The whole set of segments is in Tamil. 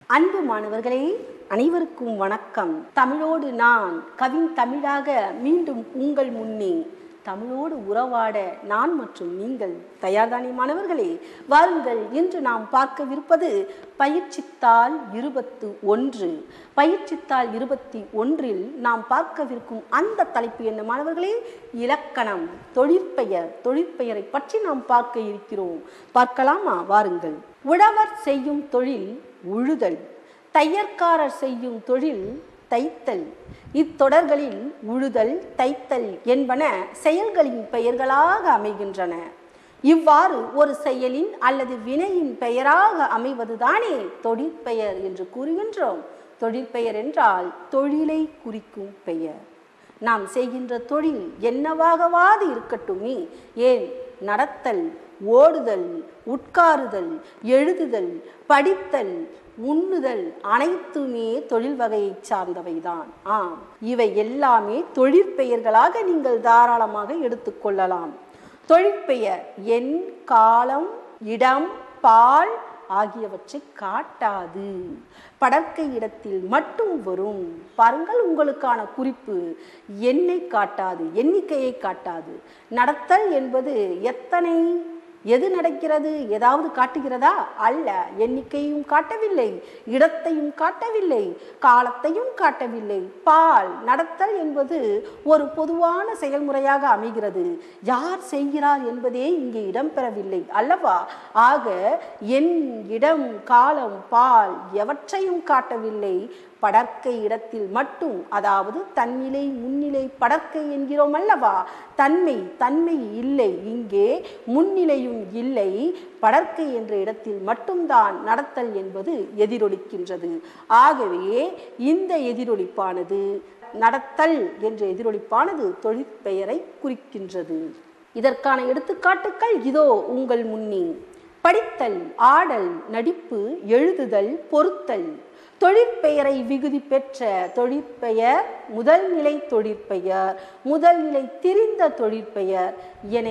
அன்பு மாணவர்களே அனைவருக்கும் வணக்கம் தமிழோடு நான் கவின் தமிழாக மீண்டும் உங்கள் முன்னே தமிழோடு உறவாட நான் மற்றும் நீங்கள் தயார்தானே மாணவர்களே வாருங்கள் இன்று நாம் பார்க்கவிருப்பது பயிற்சித்தாள் இருபத்து ஒன்று பயிற்சித்தாள் இருபத்தி ஒன்றில் நாம் பார்க்கவிருக்கும் அந்த தலைப்பு என்ன மாணவர்களே இலக்கணம் தொழிற்பெயர் தொழிற்பெயரை பற்றி நாம் பார்க்க இருக்கிறோம் பார்க்கலாமா வாருங்கள் உழவர் செய்யும் தொழில் உழுதல் தையற்காரர் செய்யும் தொழில் தைத்தல் இத்தொடர்களில் உழுதல் தைத்தல் என்பன செயல்களின் பெயர்களாக அமைகின்றன இவ்வாறு ஒரு செயலின் அல்லது வினையின் பெயராக அமைவதுதானே தொழிற்பெயர் என்று கூறுகின்றோம் தொழிற்பெயர் என்றால் தொழிலை குறிக்கும் பெயர் நாம் செய்கின்ற தொழில் என்னவாகவாது இருக்கட்டுமே ஏன் நடத்தல் ஓடுதல் உட்காருதல் எழுதுதல் படித்தல் உண்ணுதல் அனைத்துமே தொழில் வகையை சார்ந்தவைதான் ஆம் இவை எல்லாமே தொழிற்பெயர்களாக நீங்கள் தாராளமாக எடுத்துக்கொள்ளலாம் தொழிற்பெயர் எண் காலம் இடம் பால் ஆகியவற்றை காட்டாது படற்கை இடத்தில் மட்டும் வரும் பாருங்கள் உங்களுக்கான குறிப்பு எண்ணை காட்டாது எண்ணிக்கையை காட்டாது நடத்தல் என்பது எத்தனை எது நடக்கிறது ஏதாவது காட்டுகிறதா அல்ல எண்ணிக்கையும் காட்டவில்லை இடத்தையும் காட்டவில்லை காலத்தையும் காட்டவில்லை பால் நடத்தல் என்பது ஒரு பொதுவான செயல்முறையாக அமைகிறது யார் செய்கிறார் என்பதே இங்கே இடம்பெறவில்லை அல்லவா ஆக எண் இடம் காலம் பால் எவற்றையும் காட்டவில்லை படற்கை இடத்தில் மட்டும் அதாவது தன்னிலை முன்னிலை படற்கை என்கிறோம் அல்லவா தன்மை தன்மை இல்லை இங்கே முன்னிலையும் இல்லை படற்கை என்ற இடத்தில் மட்டும்தான் நடத்தல் என்பது எதிரொலிக்கின்றது ஆகவே இந்த எதிரொலிப்பானது நடத்தல் என்ற எதிரொலிப்பானது தொழிற்பெயரை குறிக்கின்றது இதற்கான எடுத்துக்காட்டுக்கள் இதோ உங்கள் முன்னே படித்தல் ஆடல் நடிப்பு எழுதுதல் பொருத்தல் தொழிற்பெயரை விகுதி பெற்ற தொழிற்பெயர் முதல் நிலை தொழிற்பெயர் முதல் நிலை திரிந்த தொழிற்பெயர் என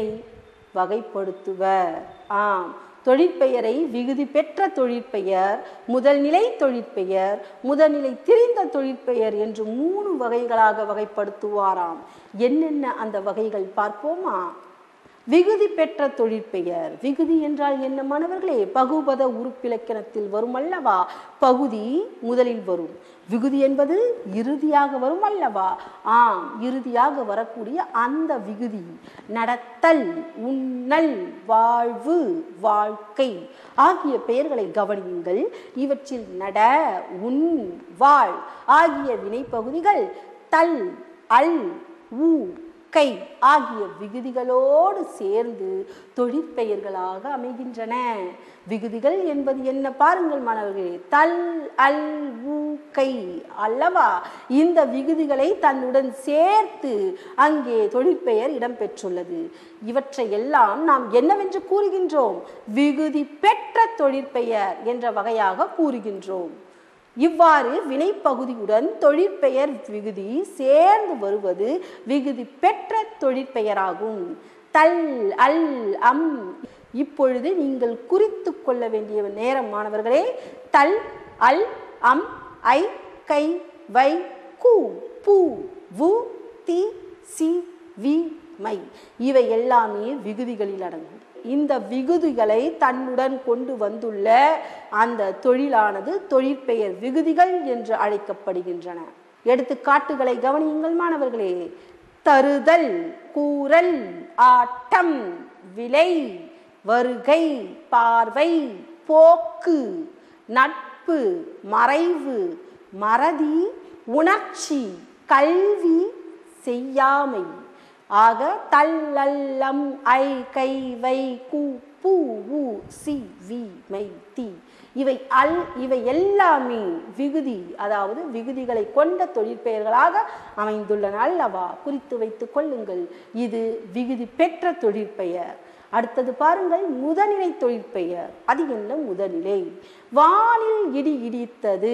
வகைப்படுத்துவர் ஆம் தொழிற்பெயரை விகுதி பெற்ற தொழிற்பெயர் முதல்நிலை தொழிற்பெயர் முதல்நிலை திரிந்த தொழிற்பெயர் என்று மூணு வகைகளாக வகைப்படுத்துவாராம் என்னென்ன அந்த வகைகள் பார்ப்போமா விகுதி பெற்ற தொழிற்பெயர் விகுதி என்றால் என்ன மாணவர்களே பகுபத உறுப்பிலக்கணத்தில் வரும் அல்லவா பகுதி முதலில் வரும் விகுதி என்பது இறுதியாக வரும் அல்லவா ஆம் இறுதியாக வரக்கூடிய அந்த விகுதி நடத்தல் உண்ணல் வாழ்வு வாழ்க்கை ஆகிய பெயர்களை கவனியுங்கள் இவற்றில் நட உன் வாழ் ஆகிய வினைப்பகுதிகள் தல் அல் ஊ கை ஆகிய விகுதிகளோடு சேர்ந்து தொழிற்பெயர்களாக அமைகின்றன விகுதிகள் என்பது என்ன பாருங்கள் மாணவர்களே தல் அல் ஊ கை அல்லவா இந்த விகுதிகளை தன்னுடன் சேர்த்து அங்கே தொழிற்பெயர் இடம்பெற்றுள்ளது இவற்றை எல்லாம் நாம் என்னவென்று கூறுகின்றோம் விகுதி பெற்ற தொழிற்பெயர் என்ற வகையாக கூறுகின்றோம் இவ்வாறு வினைப்பகுதியுடன் தொழிற்பெயர் விகுதி சேர்ந்து வருவது விகுதி பெற்ற தொழிற்பெயராகும் தல் அல் அம் இப்பொழுது நீங்கள் குறித்து கொள்ள வேண்டிய நேரம் மாணவர்களே தல் அல் அம் ஐ கை வை கு பூ வு தி சி வி மை இவை எல்லாமே விகுதிகளில் அடங்கும் இந்த விகுதிகளை தன்னுடன் கொண்டு வந்துள்ள அந்த தொழிலானது தொழிற்பெயர் விகுதிகள் என்று அழைக்கப்படுகின்றன எடுத்துக்காட்டுகளை கவனியுங்கள் மாணவர்களே தருதல் கூறல் ஆட்டம் விலை வருகை பார்வை போக்கு நட்பு மறைவு மறதி உணர்ச்சி கல்வி செய்யாமை ஆக தல்லல்லம் ஐ கை வை கு பூ உ சி வி மை தி இவை அல் இவை எல்லாமே விகுதி அதாவது விகுதிகளை கொண்ட தொழிற்பெயர்களாக அமைந்துள்ளன அல்லவா குறித்து வைத்துக் கொள்ளுங்கள் இது விகுதி பெற்ற தொழிற்பெயர் அடுத்தது பாருங்கள் முதநிலை தொழிற்பெயர் அது என்ன முதநிலை வானில் இடி இடித்தது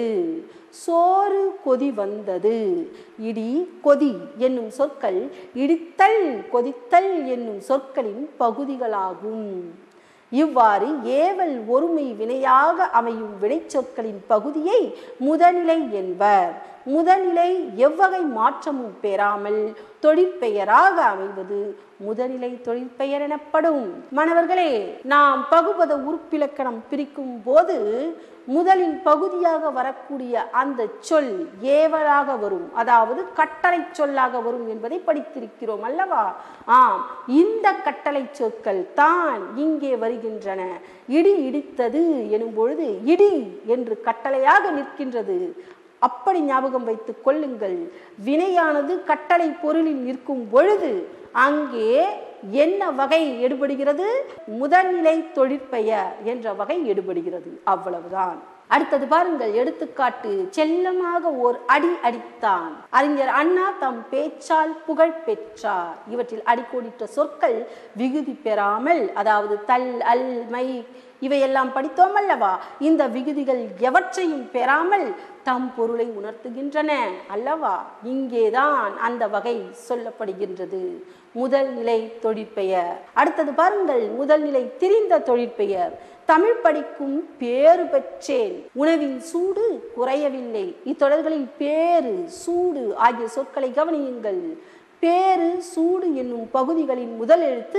சோறு கொதி வந்தது இடி கொதி என்னும் சொற்கள் இடித்தல் கொதித்தல் என்னும் சொற்களின் பகுதிகளாகும் இவ்வாறு ஏவல் ஒருமை வினையாக அமையும் வினைச்சொற்களின் பகுதியை முதநிலை என்பர் முதநிலை எவ்வகை மாற்றமும் பெறாமல் தொழிற்பெயராக அமைவது முதநிலை தொழிற்பெயர் எனப்படும் மாணவர்களே நாம் பகுபத உறுப்பிலக்கணம் பிரிக்கும் போது முதலின் பகுதியாக வரக்கூடிய அந்த சொல் ஏவலாக வரும் அதாவது கட்டளை சொல்லாக வரும் என்பதை படித்திருக்கிறோம் அல்லவா ஆம் இந்த கட்டளை சொற்கள் தான் இங்கே வருகின்றன இடி இடித்தது எனும் பொழுது இடி என்று கட்டளையாக நிற்கின்றது அப்படி ஞாபகம் வைத்துக் கொள்ளுங்கள் வினையானது கட்டளை பொருளில் நிற்கும் பொழுது அங்கே என்ன வகை எடுபடுகிறது முதல்நிலை தொழிற்பெயர் என்ற வகை எடுபடுகிறது அவ்வளவுதான் அடுத்தது பாருங்கள் எடுத்துக்காட்டு செல்லமாக ஓர் அடி அடித்தான் அறிஞர் அண்ணா தம் பேச்சால் புகழ் பெற்றார் இவற்றில் அடிக்கோடிட்ட சொற்கள் விகுதி பெறாமல் அதாவது தல் அல் மை இவையெல்லாம் படித்தோம் அல்லவா இந்த விகுதிகள் எவற்றையும் பெறாமல் தம் பொருளை உணர்த்துகின்றன அல்லவா இங்கேதான் அந்த வகை சொல்லப்படுகின்றது முதல் நிலை தொழிற்பெயர் அடுத்தது பாருங்கள் முதல் நிலை திரிந்த தொழிற்பெயர் தமிழ் படிக்கும் பேறு பெற்றேன் உணவின் சூடு குறையவில்லை இத்தொடர்களில் பேரு சூடு ஆகிய சொற்களை கவனியுங்கள் பேரு சூடு என்னும் பகுதிகளின் முதல் எழுத்து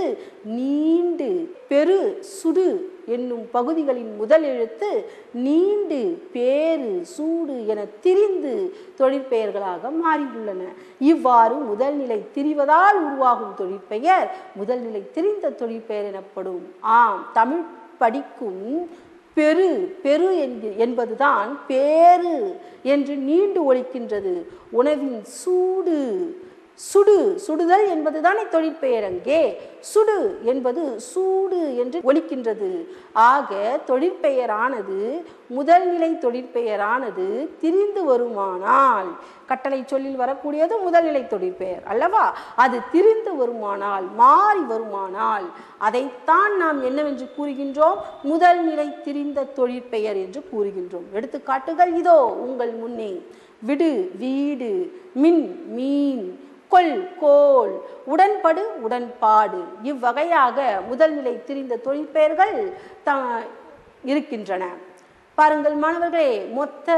நீண்டு பெரு சுடு என்னும் பகுதிகளின் முதல் எழுத்து நீண்டு பேரு சூடு என திரிந்து தொழிற்பெயர்களாக மாறியுள்ளன இவ்வாறு முதல்நிலை திரிவதால் உருவாகும் தொழிற்பெயர் முதல்நிலை திரிந்த தொழிற்பெயர் எனப்படும் ஆம் தமிழ் படிக்கும் பெரு பெரு என்கு என்பதுதான் பேரு என்று நீண்டு ஒழிக்கின்றது உணவின் சூடு சுடு சுடுதல் என்பதுதானே தொழிற்பெயர் அங்கே சுடு என்பது சூடு என்று ஒலிக்கின்றது ஆக தொழிற்பெயரானது முதல்நிலை தொழிற்பெயரானது திரிந்து வருமானால் கட்டளை சொல்லில் வரக்கூடியது முதல்நிலை தொழிற்பெயர் அல்லவா அது திரிந்து வருமானால் மாறி வருமானால் அதைத்தான் நாம் என்னவென்று கூறுகின்றோம் முதல்நிலை திரிந்த தொழிற்பெயர் என்று கூறுகின்றோம் எடுத்துக்காட்டுகள் இதோ உங்கள் முன்னே விடு வீடு மின் மீன் கொல் கோல் உடன்படு உடன்பாடு இவ்வகையாக முதல்நிலை திரிந்த தொழிற்பெயர்கள் த இருக்கின்றன பாருங்கள் மாணவர்களே மொத்த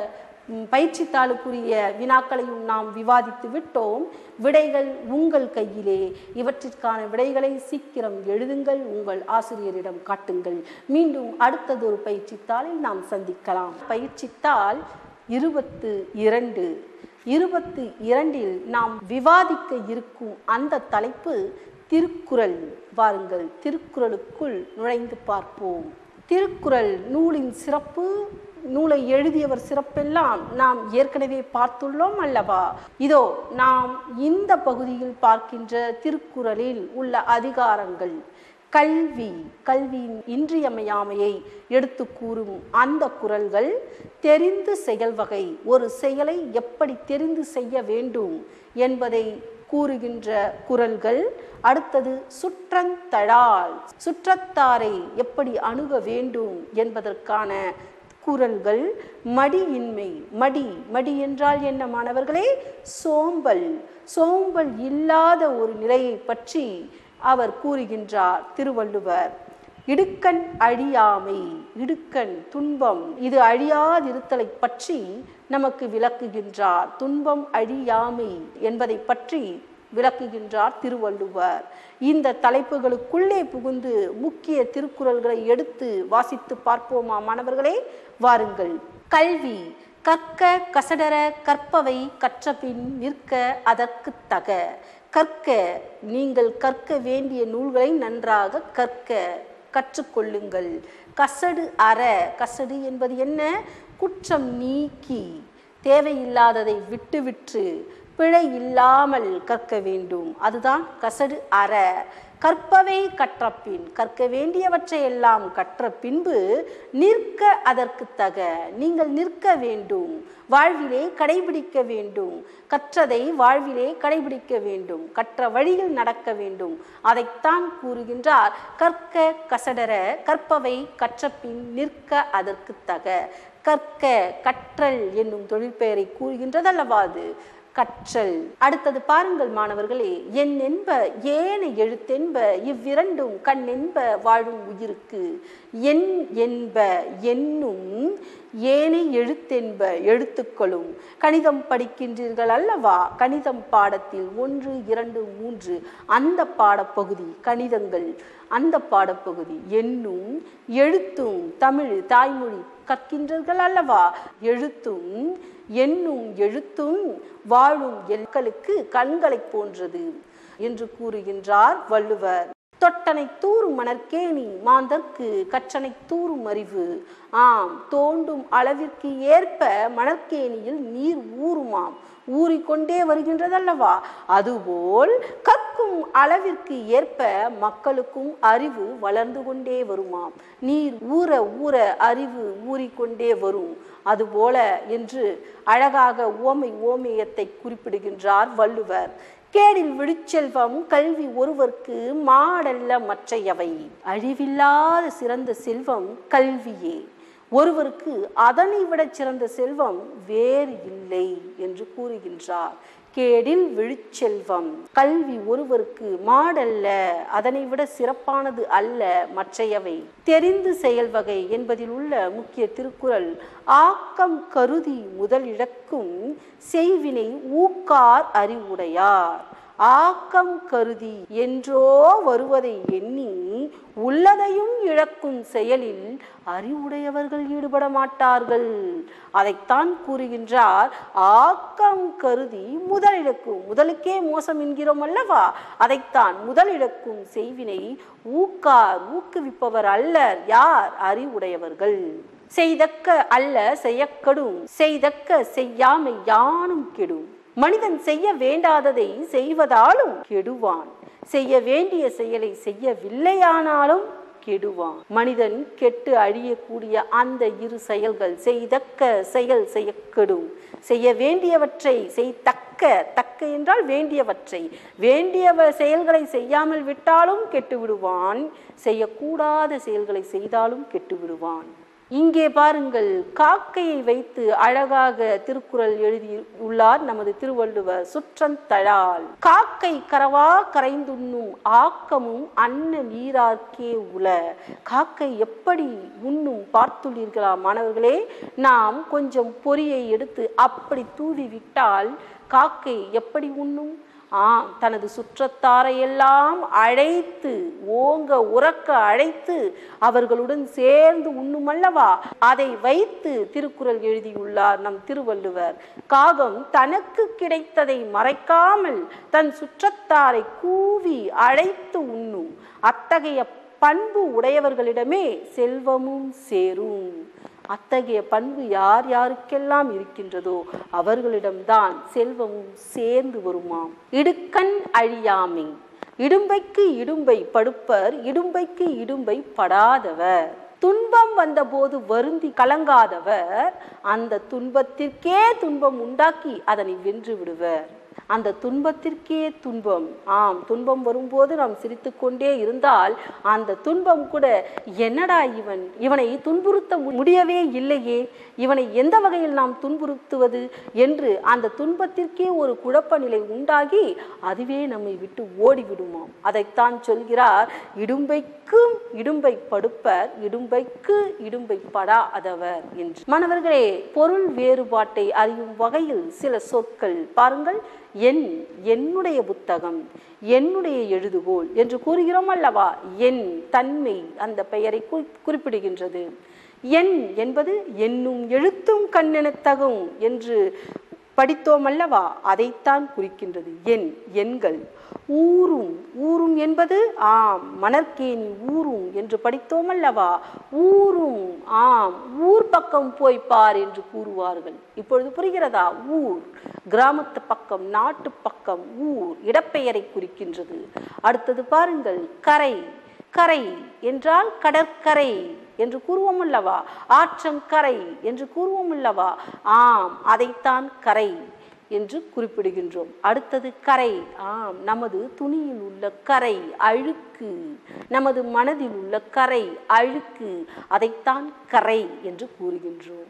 ம், பயிற்சித்தாளுக்குரிய வினாக்களையும் நாம் விவாதித்து விட்டோம் விடைகள் உங்கள் கையிலே இவற்றிற்கான விடைகளை சீக்கிரம் எழுதுங்கள் உங்கள் ஆசிரியரிடம் காட்டுங்கள் மீண்டும் அடுத்ததொரு பயிற்சித்தாளில் நாம் சந்திக்கலாம் பயிற்சித்தாள் இருபத்து இரண்டு இருபத்து இரண்டில் நாம் விவாதிக்க இருக்கும் அந்த தலைப்பு திருக்குறள் வாருங்கள் திருக்குறளுக்குள் நுழைந்து பார்ப்போம் திருக்குறள் நூலின் சிறப்பு நூலை எழுதியவர் சிறப்பெல்லாம் நாம் ஏற்கனவே பார்த்துள்ளோம் அல்லவா இதோ நாம் இந்த பகுதியில் பார்க்கின்ற திருக்குறளில் உள்ள அதிகாரங்கள் கல்வி கல்வியின் இன்றியமையாமையை எடுத்து கூறும் அந்த குறள்கள் தெரிந்து செயல்வகை ஒரு செயலை எப்படி தெரிந்து செய்ய வேண்டும் என்பதை கூறுகின்ற குறள்கள் அடுத்தது சுற்றந்தழால் சுற்றத்தாரை எப்படி அணுக வேண்டும் என்பதற்கான குறள்கள் மடியின்மை மடி மடி என்றால் என்ன மாணவர்களே சோம்பல் சோம்பல் இல்லாத ஒரு நிலையை பற்றி அவர் கூறுகின்றார் திருவள்ளுவர் இடுக்கண் அழியாமை இடுக்கண் துன்பம் இது அழியாதிருத்தலை பற்றி நமக்கு விளக்குகின்றார் துன்பம் அழியாமை என்பதை பற்றி விளக்குகின்றார் திருவள்ளுவர் இந்த தலைப்புகளுக்குள்ளே புகுந்து முக்கிய திருக்குறள்களை எடுத்து வாசித்து பார்ப்போமா மாணவர்களே வாருங்கள் கல்வி கற்க கசடர கற்பவை கற்றபின் நிற்க அதற்கு தக கற்க நீங்கள் கற்க வேண்டிய நூல்களை நன்றாக கற்க கற்றுக்கொள்ளுங்கள் கசடு அற கசடு என்பது என்ன குற்றம் நீக்கி தேவையில்லாததை விட்டுவிட்டு பிழை இல்லாமல் கற்க வேண்டும் அதுதான் கசடு அற கற்பவை கற்றபின் கற்க வேண்டியவற்றை எல்லாம் கற்ற பின்பு நிற்க அதற்கு தக நீங்கள் நிற்க வேண்டும் வாழ்விலே கடைபிடிக்க வேண்டும் கற்றதை வாழ்விலே கடைபிடிக்க வேண்டும் கற்ற வழியில் நடக்க வேண்டும் அதைத்தான் கூறுகின்றார் கற்க கசடர கற்பவை கற்றபின் நிற்க அதற்கு தக கற்க கற்றல் என்னும் தொழிற்பெயரை கூறுகின்றதல்லவா அது கற்றல் அடுத்தது பாருங்கள் மாணவர்களே என் என்ப ஏன எழுத்தென்ப இவ்விரண்டும் கண் என்ப வாழும் உயிருக்கு என் என்ப என்னும் ஏனை எழுத்தென்ப எழுத்துக்களும் கணிதம் படிக்கின்றீர்கள் அல்லவா கணிதம் பாடத்தில் ஒன்று இரண்டு மூன்று அந்த பாடப்பகுதி கணிதங்கள் அந்த பாடப்பகுதி என்னும் எழுத்தும் தமிழ் தாய்மொழி கற்கின்றீர்கள் அல்லவா எழுத்தும் என்னும் எழுத்தும் வாழும் எல்களுக்கு கண்களைப் போன்றது என்று கூறுகின்றார் வள்ளுவர் தொட்டனை தூறும் மணற்கேணி மாந்தர்க்கு கற்றனை தூறும் அறிவு ஆம் தோண்டும் அளவிற்கு ஏற்ப மணற்கேணியில் நீர் ஊறுமாம் ஊறிக்கொண்டே வருகின்றதல்லவா அதுபோல் கற்கும் அளவிற்கு ஏற்ப மக்களுக்கும் அறிவு வளர்ந்து கொண்டே வருமாம் நீர் ஊற ஊற அறிவு ஊறிக்கொண்டே வரும் அதுபோல என்று அழகாக ஓமை ஓமியத்தை குறிப்பிடுகின்றார் வள்ளுவர் கேடில் விழுச்செல்வம் கல்வி ஒருவர்க்கு மாடல்ல மற்றையவை அழிவில்லாத சிறந்த செல்வம் கல்வியே ஒருவருக்கு அதனை விட சிறந்த செல்வம் வேறு இல்லை என்று கூறுகின்றார் கேடில் விழுச்செல்வம் கல்வி ஒருவருக்கு மாடல்ல அதனை விட சிறப்பானது அல்ல மற்றையவை தெரிந்து செயல்வகை என்பதில் உள்ள முக்கிய திருக்குறள் ஆக்கம் கருதி முதலிழக்கும் செய்வினை ஊக்கார் அறிவுடையார் ஆக்கம் கருதி என்றோ வருவதை எண்ணி உள்ளதையும் இழக்கும் செயலில் அறிவுடையவர்கள் ஈடுபட மாட்டார்கள் அதைத்தான் கூறுகின்றார் ஆக்கம் கருதி முதலிழக்கும் முதலுக்கே மோசம் என்கிறோம் அல்லவா அதைத்தான் முதலிழக்கும் செய்வினை ஊக்கார் ஊக்குவிப்பவர் அல்லர் யார் அறிவுடையவர்கள் செய்தக்க அல்ல செய்யக்கடும் செய்தக்க செய்யாமை யானும் கெடும் மனிதன் செய்ய வேண்டாததை செய்வதாலும் கெடுவான் செய்ய வேண்டிய செயலை செய்யவில்லையானாலும் கெடுவான் மனிதன் கெட்டு அழியக்கூடிய அந்த இரு செயல்கள் செய்தக்க செயல் செய்யக்கெடும் செய்ய வேண்டியவற்றை செய்தக்க தக்க என்றால் வேண்டியவற்றை வேண்டிய செயல்களை செய்யாமல் விட்டாலும் கெட்டு விடுவான் செய்யக்கூடாத செயல்களை செய்தாலும் கெட்டு விடுவான் இங்கே பாருங்கள் காக்கையை வைத்து அழகாக திருக்குறள் எழுதி உள்ளார் நமது திருவள்ளுவர் சுற்றந்தழால் காக்கை கரவா கரைந்துண்ணும் ஆக்கமும் அன்ன நீரார்க்கே உல காக்கை எப்படி உண்ணும் பார்த்துள்ளீர்களா மாணவர்களே நாம் கொஞ்சம் பொரியை எடுத்து அப்படி தூவி விட்டால் காக்கை எப்படி உண்ணும் ஆம் தனது சுற்றத்தாரை எல்லாம் அழைத்து ஓங்க உறக்க அழைத்து அவர்களுடன் சேர்ந்து உண்ணுமல்லவா அதை வைத்து திருக்குறள் எழுதியுள்ளார் நம் திருவள்ளுவர் காகம் தனக்கு கிடைத்ததை மறைக்காமல் தன் சுற்றத்தாரை கூவி அழைத்து உண்ணும் அத்தகைய பண்பு உடையவர்களிடமே செல்வமும் சேரும் அத்தகைய பண்பு யார் யாருக்கெல்லாம் இருக்கின்றதோ அவர்களிடம்தான் செல்வமும் சேர்ந்து வருமாம் இடுக்கண் அழியாமை இடும்பைக்கு இடும்பை படுப்பர் இடும்பைக்கு இடும்பை படாதவர் துன்பம் வந்தபோது வருந்தி கலங்காதவர் அந்த துன்பத்திற்கே துன்பம் உண்டாக்கி அதனை வென்று விடுவர் அந்த துன்பத்திற்கே துன்பம் ஆம் துன்பம் வரும்போது நாம் சிரித்து கொண்டே இருந்தால் அந்த துன்பம் கூட என்னடா இவன் இவனை துன்புறுத்த முடியவே இல்லையே இவனை எந்த வகையில் நாம் துன்புறுத்துவது என்று அந்த துன்பத்திற்கே ஒரு குழப்ப நிலை உண்டாகி அதுவே நம்மை விட்டு ஓடிவிடுமாம் அதைத்தான் சொல்கிறார் இடும்பைக்கும் இடும்பை படுப்பர் இடும்பைக்கு இடும்பை படாதவர் என்று மாணவர்களே பொருள் வேறுபாட்டை அறியும் வகையில் சில சொற்கள் பாருங்கள் என் என்னுடைய புத்தகம் என்னுடைய எழுதுகோல் என்று கூறுகிறோம் அல்லவா என் தன்மை அந்த பெயரை குறிப்பிடுகின்றது என் என்பது என்னும் எழுத்தும் கண்ணெனத்தகும் என்று படித்தோம் அல்லவா அதைத்தான் குறிக்கின்றது என் எண்கள் ஊரும் ஊரும் என்பது ஆம் மணற்கேணி ஊரும் என்று படித்தோம் அல்லவா ஊரும் ஆம் ஊர் பக்கம் போய் பார் என்று கூறுவார்கள் இப்பொழுது புரிகிறதா ஊர் கிராமத்து பக்கம் நாட்டு பக்கம் ஊர் இடப்பெயரை குறிக்கின்றது அடுத்தது பாருங்கள் கரை கரை என்றால் கடற்கரை என்று கூறுவோம் அல்லவா ஆற்றங்கரை என்று கூறுவோம் அல்லவா ஆம் அதைத்தான் கரை என்று குறிப்பிடுகின்றோம் அடுத்தது கரை ஆம் நமது துணியில் உள்ள கரை அழுக்கு நமது மனதில் உள்ள கரை அழுக்கு அதைத்தான் கரை என்று கூறுகின்றோம்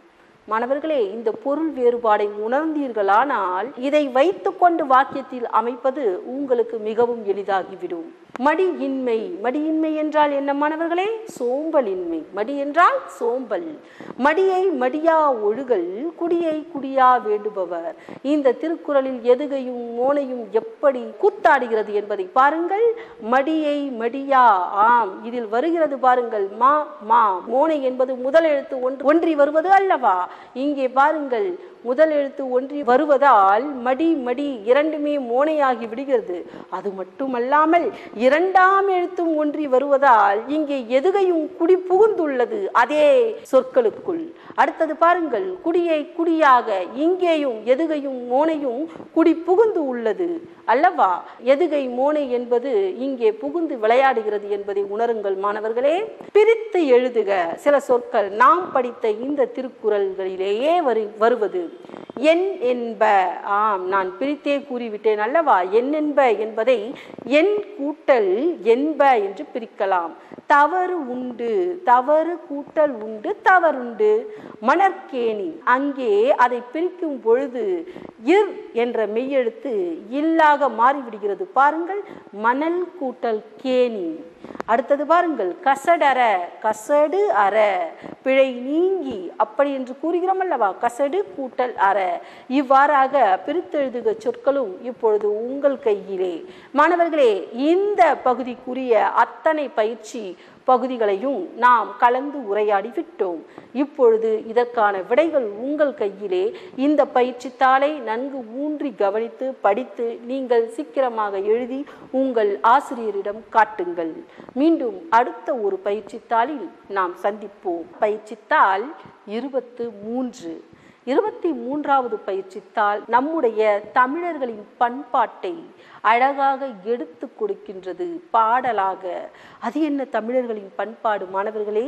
மாணவர்களே இந்த பொருள் வேறுபாடை உணர்ந்தீர்களானால் இதை வைத்துக்கொண்டு வாக்கியத்தில் அமைப்பது உங்களுக்கு மிகவும் எளிதாகிவிடும் மடியின்மை மடியின்மை என்றால் என்ன மாணவர்களே சோம்பலின்மை மடி என்றால் சோம்பல் மடியை மடியா ஒழுகல் குடியை குடியா வேண்டுபவர் இந்த திருக்குறளில் எதுகையும் மோனையும் எப்படி கூத்தாடுகிறது என்பதை பாருங்கள் மடியை மடியா ஆம் இதில் வருகிறது பாருங்கள் மா மா மோனை என்பது முதல் எழுத்து ஒன்று ஒன்றி வருவது அல்லவா இங்கே பாருங்கள் முதல் எழுத்து ஒன்றி வருவதால் மடி மடி இரண்டுமே மோனையாகி விடுகிறது அது மட்டுமல்லாமல் இரண்டாம் எழுத்தும் ஒன்றி வருவதால் இங்கே எதுகையும் குடி புகுந்துள்ளது அதே சொற்களுக்குள் அடுத்தது பாருங்கள் குடியை குடியாக இங்கேயும் எதுகையும் மோனையும் குடி புகுந்து உள்ளது அல்லவா எதுகை மோனை என்பது இங்கே புகுந்து விளையாடுகிறது என்பதை உணருங்கள் மாணவர்களே பிரித்து எழுதுக சில சொற்கள் நாம் படித்த இந்த திருக்குறள்களிலேயே வரு வருவது என் என்ப ஆம் நான் பிரித்தே கூறிவிட்டேன் அல்லவா என் என்ப என்பதை என் கூட்டல் என்ப என்று பிரிக்கலாம் தவறு உண்டு தவறு கூட்டல் உண்டு தவறுண்டு மணற்கேணி அங்கே அதை பிரிக்கும் பொழுது இர் என்ற மெய்யெழுத்து இல்லாக மாறிவிடுகிறது பாருங்கள் மணல் கூட்டல் கேணி அடுத்தது பாருங்கள் கசடர கசடு அற பிழை நீங்கி அப்படி என்று கூறுகிறோம் அல்லவா கசடு கூட்டல் அற இவ்வாறாக பிரித்தெழுதுக சொற்களும் இப்பொழுது உங்கள் கையிலே மாணவர்களே இந்த பகுதிக்குரிய அத்தனை பயிற்சி பகுதிகளையும் நாம் கலந்து உரையாடி விட்டோம் இப்பொழுது இதற்கான விடைகள் உங்கள் கையிலே இந்த பயிற்சித்தாளை நன்கு ஊன்றி கவனித்து படித்து நீங்கள் சீக்கிரமாக எழுதி உங்கள் ஆசிரியரிடம் காட்டுங்கள் மீண்டும் அடுத்த ஒரு பயிற்சித்தாளில் நாம் சந்திப்போம் பயிற்சித்தாள் இருபத்து மூன்று இருபத்தி மூன்றாவது பயிற்சித்தாள் நம்முடைய தமிழர்களின் பண்பாட்டை அழகாக எடுத்து கொடுக்கின்றது பாடலாக அது என்ன தமிழர்களின் பண்பாடு மாணவர்களே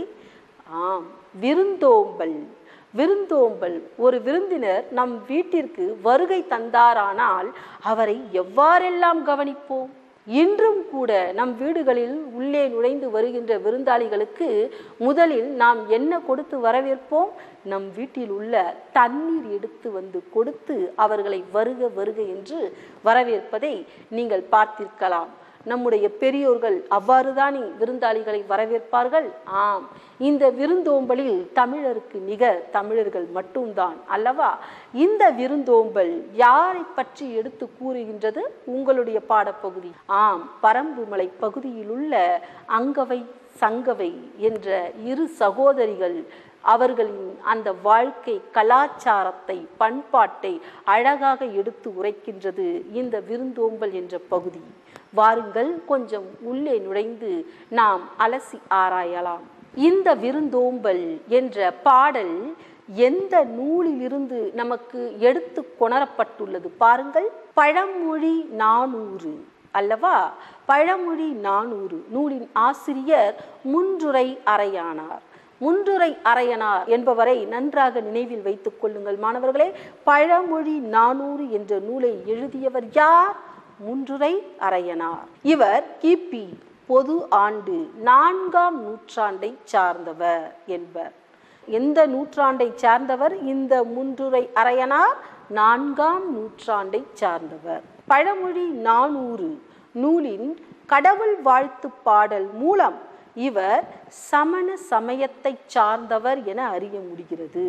ஆம் விருந்தோம்பல் விருந்தோம்பல் ஒரு விருந்தினர் நம் வீட்டிற்கு வருகை தந்தாரானால் அவரை எவ்வாறெல்லாம் கவனிப்போம் இன்றும் கூட நம் வீடுகளில் உள்ளே நுழைந்து வருகின்ற விருந்தாளிகளுக்கு முதலில் நாம் என்ன கொடுத்து வரவேற்போம் நம் வீட்டில் உள்ள தண்ணீர் எடுத்து வந்து கொடுத்து அவர்களை வருக வருக என்று வரவேற்பதை நீங்கள் பார்த்திருக்கலாம் நம்முடைய பெரியோர்கள் அவ்வாறுதானே விருந்தாளிகளை வரவேற்பார்கள் ஆம் இந்த விருந்தோம்பலில் தமிழருக்கு நிகர் தமிழர்கள் மட்டும்தான் அல்லவா இந்த விருந்தோம்பல் யாரை பற்றி எடுத்து கூறுகின்றது உங்களுடைய பாடப்பகுதி ஆம் பரம்புமலை பகுதியில் உள்ள அங்கவை சங்கவை என்ற இரு சகோதரிகள் அவர்களின் அந்த வாழ்க்கை கலாச்சாரத்தை பண்பாட்டை அழகாக எடுத்து உரைக்கின்றது இந்த விருந்தோம்பல் என்ற பகுதி வாருங்கள் கொஞ்சம் உள்ளே நுழைந்து நாம் அலசி ஆராயலாம் இந்த விருந்தோம்பல் என்ற பாடல் எந்த நூலிலிருந்து நமக்கு எடுத்து கொணரப்பட்டுள்ளது பாருங்கள் பழமொழி நானூறு அல்லவா பழமொழி நானூறு நூலின் ஆசிரியர் முன்றுரை அறையானார் முன்றுரை அறையனார் என்பவரை நன்றாக நினைவில் வைத்துக் கொள்ளுங்கள் மாணவர்களே பழமொழி நானூறு என்ற நூலை எழுதியவர் யார் முன்றுரை அறையனார் இவர் கிபி பொது ஆண்டு நான்காம் நூற்றாண்டை சார்ந்தவர் என்பர் எந்த நூற்றாண்டை சார்ந்தவர் இந்த முன்றுரை அறையனார் நான்காம் நூற்றாண்டை சார்ந்தவர் பழமொழி நானூறு நூலின் கடவுள் வாழ்த்து பாடல் மூலம் இவர் சமண சமயத்தை சார்ந்தவர் என அறிய முடிகிறது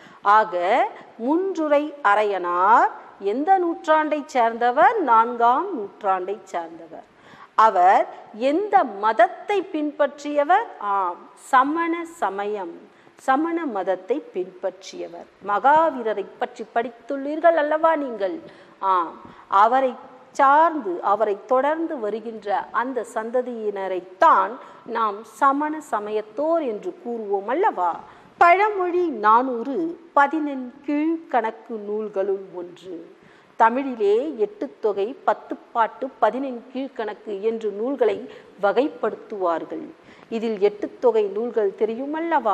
ஆக முன்றுரை அறையனார் எந்த நூற்றாண்டை சேர்ந்தவர் நான்காம் நூற்றாண்டை சார்ந்தவர் அவர் எந்த மதத்தை பின்பற்றியவர் ஆம் சமண சமயம் சமண மதத்தை பின்பற்றியவர் மகாவீரரை பற்றி படித்துள்ளீர்கள் அல்லவா நீங்கள் ஆம் அவரை சார்ந்து அவரை தொடர்ந்து வருகின்ற அந்த சந்ததியினரைத்தான் நாம் சமண சமயத்தோர் என்று கூறுவோம் அல்லவா பழமொழி நானூறு பதினெண் கீழ்கணக்கு நூல்களுள் ஒன்று தமிழிலே எட்டு தொகை பத்து பாட்டு பதினெண் கீழ்கணக்கு என்று நூல்களை வகைப்படுத்துவார்கள் இதில் எட்டு தொகை நூல்கள் தெரியுமல்லவா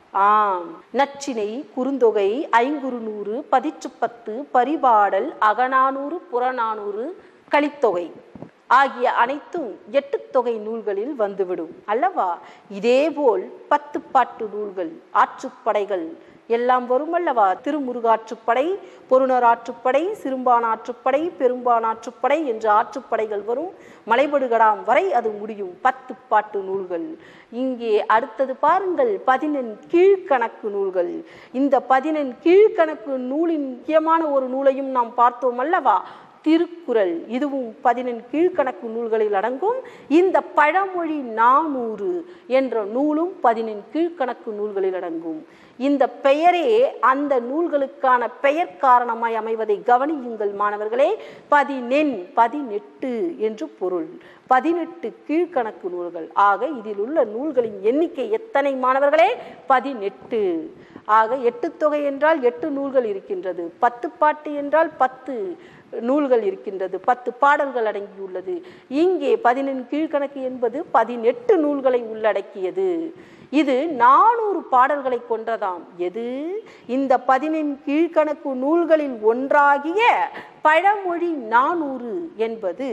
ஆம் நச்சினை குறுந்தொகை ஐங்குறு நூறு பதிற்று பத்து பரிபாடல் அகநானூறு புறநானூறு கலித்தொகை ஆகிய அனைத்தும் எட்டு தொகை நூல்களில் வந்துவிடும் அல்லவா இதேபோல் பத்து பாட்டு நூல்கள் ஆற்றுப்படைகள் எல்லாம் வரும் அல்லவா திருமுருகாற்றுப்படை பொருணர் ஆற்றுப்படை சிறுபான் ஆற்றுப்படை பெரும்பான் ஆற்றுப்படை என்ற ஆற்றுப்படைகள் வரும் மலைபடுகடாம் வரை அது முடியும் பத்து பாட்டு நூல்கள் இங்கே அடுத்தது பாருங்கள் பதினெண் கீழ்கணக்கு நூல்கள் இந்த பதினெண் கீழ்கணக்கு நூலின் முக்கியமான ஒரு நூலையும் நாம் பார்த்தோம் அல்லவா திருக்குறள் இதுவும் பதினெண் கீழ்கணக்கு நூல்களில் அடங்கும் இந்த பழமொழி நானூறு என்ற நூலும் பதினெண் கீழ்கணக்கு நூல்களில் அடங்கும் இந்த பெயரே அந்த நூல்களுக்கான பெயர் காரணமாய் அமைவதை கவனியுங்கள் மாணவர்களே பதினெண் பதினெட்டு என்று பொருள் பதினெட்டு கீழ்கணக்கு நூல்கள் ஆக இதில் உள்ள நூல்களின் எண்ணிக்கை எத்தனை மாணவர்களே பதினெட்டு ஆக எட்டு தொகை என்றால் எட்டு நூல்கள் இருக்கின்றது பத்து பாட்டு என்றால் பத்து நூல்கள் இருக்கின்றது பத்து பாடல்கள் அடங்கியுள்ளது இங்கே பதினெண் கீழ்கணக்கு என்பது பதினெட்டு நூல்களை உள்ளடக்கியது இது நானூறு பாடல்களை கொண்டதாம் எது இந்த பதினெண் கீழ்கணக்கு நூல்களில் ஒன்றாகிய பழமொழி நானூறு என்பது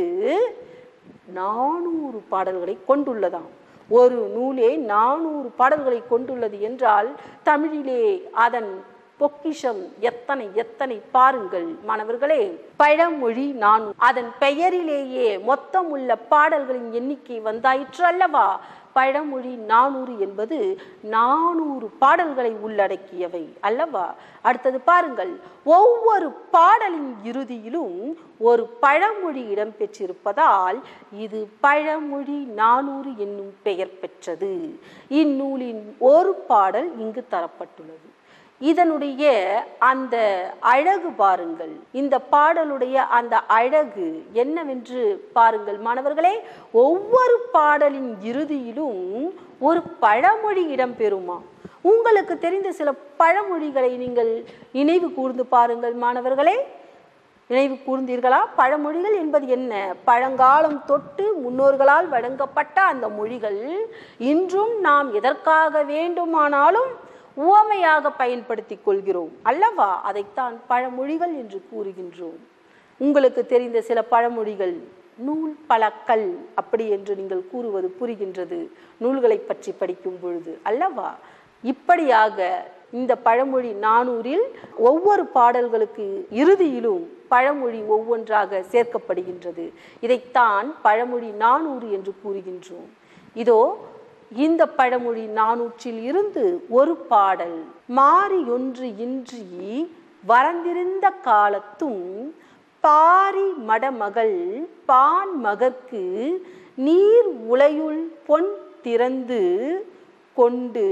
நானூறு பாடல்களை கொண்டுள்ளதாம் ஒரு நூலே நானூறு பாடல்களை கொண்டுள்ளது என்றால் தமிழிலே அதன் பொக்கிஷம் எத்தனை எத்தனை பாருங்கள் மாணவர்களே பழமொழி நான் அதன் பெயரிலேயே மொத்தம் உள்ள பாடல்களின் எண்ணிக்கை வந்தாயிற்று அல்லவா பழமொழி நானூறு என்பது நானூறு பாடல்களை உள்ளடக்கியவை அல்லவா அடுத்தது பாருங்கள் ஒவ்வொரு பாடலின் இறுதியிலும் ஒரு பழமொழி இடம்பெற்றிருப்பதால் இது பழமொழி நானூறு என்னும் பெயர் பெற்றது இந்நூலின் ஒரு பாடல் இங்கு தரப்பட்டுள்ளது இதனுடைய அந்த அழகு பாருங்கள் இந்த பாடலுடைய அந்த அழகு என்னவென்று பாருங்கள் மாணவர்களே ஒவ்வொரு பாடலின் இறுதியிலும் ஒரு பழமொழி இடம்பெறுமா உங்களுக்கு தெரிந்த சில பழமொழிகளை நீங்கள் நினைவு கூர்ந்து பாருங்கள் மாணவர்களே நினைவு கூர்ந்தீர்களா பழமொழிகள் என்பது என்ன பழங்காலம் தொட்டு முன்னோர்களால் வழங்கப்பட்ட அந்த மொழிகள் இன்றும் நாம் எதற்காக வேண்டுமானாலும் உவமையாக பயன்படுத்தி கொள்கிறோம் அல்லவா அதைத்தான் பழமொழிகள் என்று கூறுகின்றோம் உங்களுக்கு தெரிந்த சில பழமொழிகள் நூல் பழக்கல் அப்படி என்று நீங்கள் கூறுவது புரிகின்றது நூல்களை பற்றி படிக்கும் பொழுது அல்லவா இப்படியாக இந்த பழமொழி நானூறில் ஒவ்வொரு பாடல்களுக்கு இறுதியிலும் பழமொழி ஒவ்வொன்றாக சேர்க்கப்படுகின்றது இதைத்தான் பழமொழி நானூறு என்று கூறுகின்றோம் இதோ இந்த பழமொழி நானூற்றில் இருந்து ஒரு பாடல் மாறியொன்று இன்றி வரந்திருந்த காலத்தும் பாரி மடமகள் பான் மகற்கு நீர் உலையுள் பொன் திறந்து கொண்டு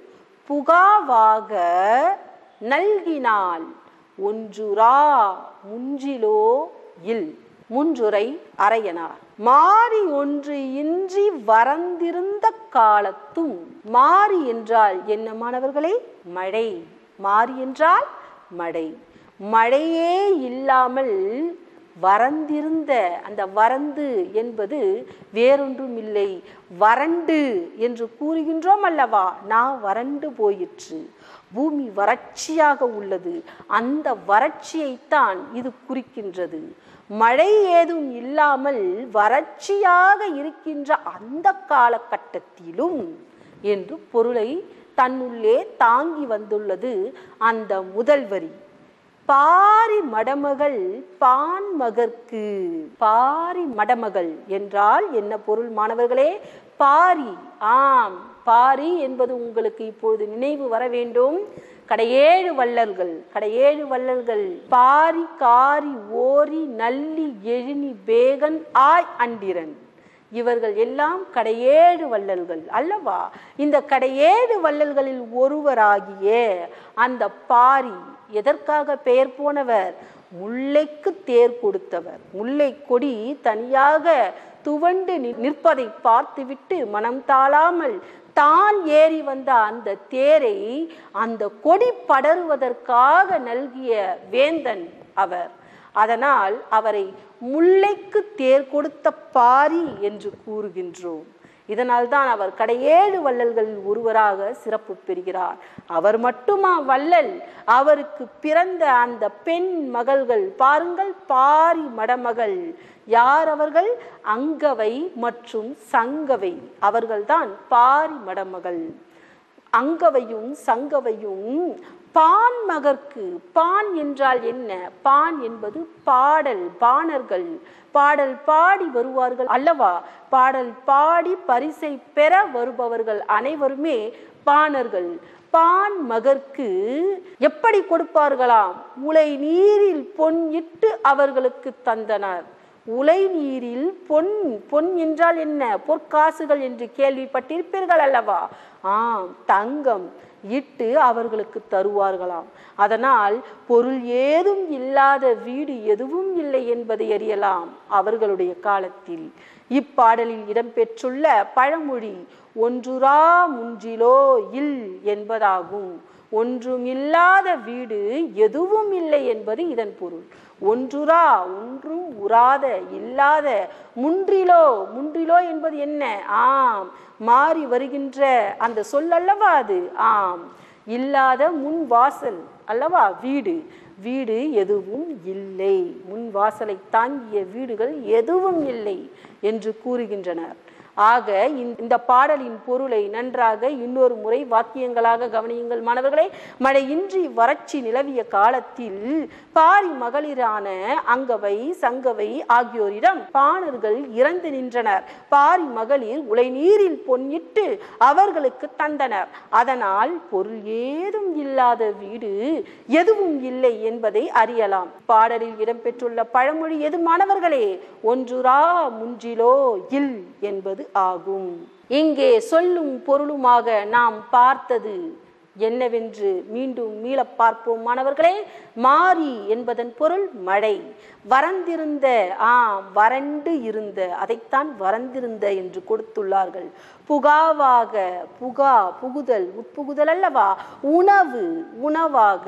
புகாவாக நல்கினாள் ஒன்றுரா முஞ்சிலோ இல் முன்றுரை அரையனார் மாறி ஒன்று இன்றி வரந்திருந்த காலத்தும் மாறி என்றால் என்ன மாணவர்களே மழை மாறி என்றால் மழை மழையே இல்லாமல் வறந்திருந்த அந்த வரந்து என்பது வேறொன்றும் இல்லை வறண்டு என்று கூறுகின்றோம் அல்லவா நான் வறண்டு போயிற்று பூமி வறட்சியாக உள்ளது அந்த வறட்சியைத்தான் இது குறிக்கின்றது மழை ஏதும் இல்லாமல் வறட்சியாக இருக்கின்ற அந்த காலகட்டத்திலும் என்று பொருளை தன்னுள்ளே தாங்கி வந்துள்ளது அந்த முதல் வரி பாரி மடமகள் பான் மகற்கு பாரி மடமகள் என்றால் என்ன பொருள் மாணவர்களே பாரி ஆம் பாரி என்பது உங்களுக்கு இப்பொழுது நினைவு வர வேண்டும் கடையேழு வள்ளல்கள் கடையேழு வள்ளல்கள் பாரி காரி ஓரி நல்லி எழினி பேகன் ஆய் அண்டிரன் இவர்கள் எல்லாம் கடையேழு வள்ளல்கள் அல்லவா இந்த கடையேழு வள்ளல்களில் ஒருவராகிய அந்த பாரி எதற்காக பெயர் போனவர் முல்லைக்கு தேர் கொடுத்தவர் முல்லை கொடி தனியாக துவண்டு நிற்பதை பார்த்துவிட்டு மனம் தாழாமல் தான் ஏறி வந்த அந்த தேரை அந்த கொடி படருவதற்காக நல்கிய வேந்தன் அவர் அதனால் அவரை முல்லைக்கு தேர் கொடுத்த பாரி என்று கூறுகின்றோம் இதனால் தான் அவர் கடையேழு வள்ளல்களில் ஒருவராக சிறப்பு பெறுகிறார் அவர் மட்டுமா வள்ளல் அவருக்கு பிறந்த அந்த பெண் மகள்கள் பாருங்கள் பாரி மடமகள் யார் அவர்கள் அங்கவை மற்றும் சங்கவை அவர்கள்தான் பாரி மடமகள் அங்கவையும் சங்கவையும் பான் மகற்கு பான் என்றால் என்ன பான் என்பது பாடல் பாணர்கள் பாடல் பாடி வருவார்கள் அல்லவா பாடல் பாடி பரிசை பெற வருபவர்கள் அனைவருமே பாணர்கள் பான் மகற்கு எப்படி கொடுப்பார்களாம் உலை நீரில் பொன் இட்டு அவர்களுக்கு தந்தனர் உலை நீரில் பொன் பொன் என்றால் என்ன பொற்காசுகள் என்று கேள்விப்பட்டிருப்பீர்கள் அல்லவா ஆம் தங்கம் இட்டு அவர்களுக்கு தருவார்களாம் அதனால் பொருள் ஏதும் இல்லாத வீடு எதுவும் இல்லை என்பதை அறியலாம் அவர்களுடைய காலத்தில் இப்பாடலில் இடம்பெற்றுள்ள பழமொழி ஒன்றுரா முன்றிலோ இல் என்பதாகும் ஒன்றும் இல்லாத வீடு எதுவும் இல்லை என்பது இதன் பொருள் ஒன்றுரா ஒன்றும் உறாத இல்லாத முன்றிலோ முன்றிலோ என்பது என்ன ஆம் மாறி வருகின்ற அந்த சொல் அல்லவா அது ஆம் இல்லாத முன் வாசல் அல்லவா வீடு வீடு எதுவும் இல்லை முன் வாசலை தாங்கிய வீடுகள் எதுவும் இல்லை என்று கூறுகின்றனர் ஆக இந்த பாடலின் பொருளை நன்றாக இன்னொரு முறை வாக்கியங்களாக கவனியுங்கள் மாணவர்களே மழையின்றி வறட்சி நிலவிய காலத்தில் பாரி மகளிரான அங்கவை சங்கவை ஆகியோரிடம் பாணர்கள் இறந்து நின்றனர் பாரி மகளிர் உலை நீரில் பொன்னிட்டு அவர்களுக்கு தந்தனர் அதனால் பொருள் ஏதும் இல்லாத வீடு எதுவும் இல்லை என்பதை அறியலாம் பாடலில் இடம்பெற்றுள்ள பழமொழி எது மாணவர்களே ஒன்றுரா முன்றிலோ இல் என்பது ஆகும் இங்கே சொல்லும் பொருளுமாக நாம் பார்த்தது என்னவென்று மீண்டும் மீள பார்ப்போம் மாணவர்களே மாறி என்பதன் பொருள் மழை வறந்திருந்த ஆம் வறண்டு இருந்த அதைத்தான் வறந்திருந்த என்று கொடுத்துள்ளார்கள் புகாவாக புகா புகுதல் உட்புகுதல் அல்லவா உணவு உணவாக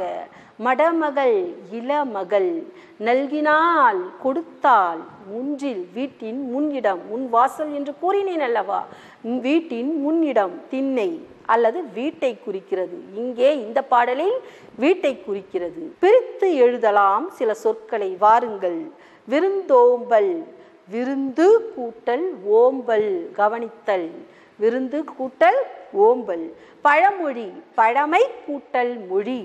மடமகள் இளமகள் நல்கினால் கொடுத்தால் முன்றில் வீட்டின் முன்னிடம் முன் வாசல் என்று கூறினேன் அல்லவா வீட்டின் முன்னிடம் திண்ணை அல்லது வீட்டை குறிக்கிறது இங்கே இந்த பாடலில் வீட்டை குறிக்கிறது பிரித்து எழுதலாம் சில சொற்களை வாருங்கள் விருந்தோம்பல் விருந்து கூட்டல் ஓம்பல் கவனித்தல் விருந்து கூட்டல் ஓம்பல் பழமொழி பழமை கூட்டல் மொழி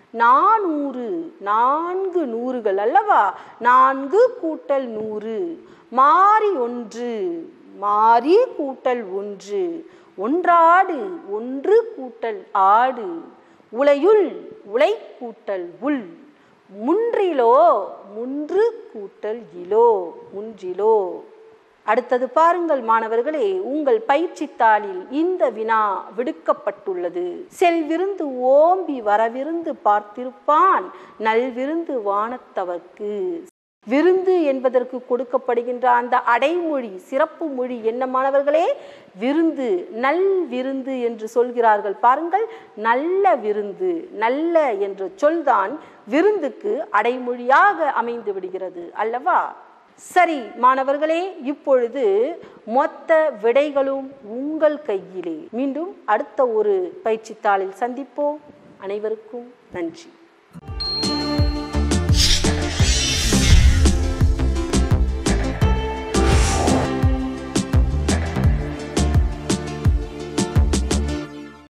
நானூறு நான்கு நூறுகள் அல்லவா நான்கு கூட்டல் நூறு மாறி ஒன்று மாறி கூட்டல் ஒன்று ஒன்றாடு ஒன்று கூட்டல் ஆடு உலையுள் உலை கூட்டல் உள் முன்றிலோ முன்று கூட்டல் இலோ முன்றிலோ அடுத்தது பாருங்கள் மாணவர்களே உங்கள் பயிற்சித்தாளில் இந்த வினா விடுக்கப்பட்டுள்ளது செல்விருந்து ஓம்பி வரவிருந்து பார்த்திருப்பான் நல்விருந்து வானத்தவர்க்கு விருந்து என்பதற்கு கொடுக்கப்படுகின்ற அந்த அடைமொழி சிறப்பு மொழி என்ன மாணவர்களே விருந்து நல் விருந்து என்று சொல்கிறார்கள் பாருங்கள் நல்ல விருந்து நல்ல என்ற சொல்தான் விருந்துக்கு அடைமொழியாக அமைந்து விடுகிறது அல்லவா சரி மாணவர்களே இப்பொழுது மொத்த விடைகளும் உங்கள் கையிலே மீண்டும் அடுத்த ஒரு பயிற்சித்தாளில் சந்திப்போம் அனைவருக்கும் நன்றி